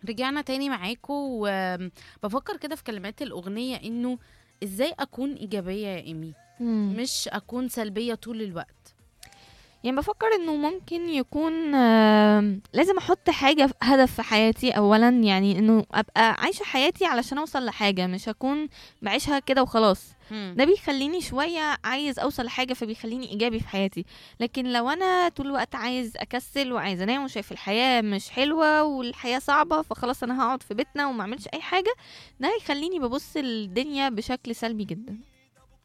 رجعنا تاني معاكم وبفكر كده في كلمات الأغنية إنه إزاي أكون إيجابية يا إيمي مم. مش أكون سلبية طول الوقت يعني بفكر انه ممكن يكون آم، لازم احط حاجة في- هدف في حياتي اولا يعني انه ابقى عايشة حياتي علشان اوصل لحاجة مش اكون بعيشها كده وخلاص ده بيخليني شوية عايز اوصل لحاجة فبيخليني ايجابي في حياتي لكن لو انا طول الوقت عايز اكسل وعايز انام وشايف الحياة مش حلوة والحياة صعبة فخلاص انا هقعد في بيتنا وما اعملش اي حاجة ده هيخليني ببص الدنيا بشكل سلبي جدا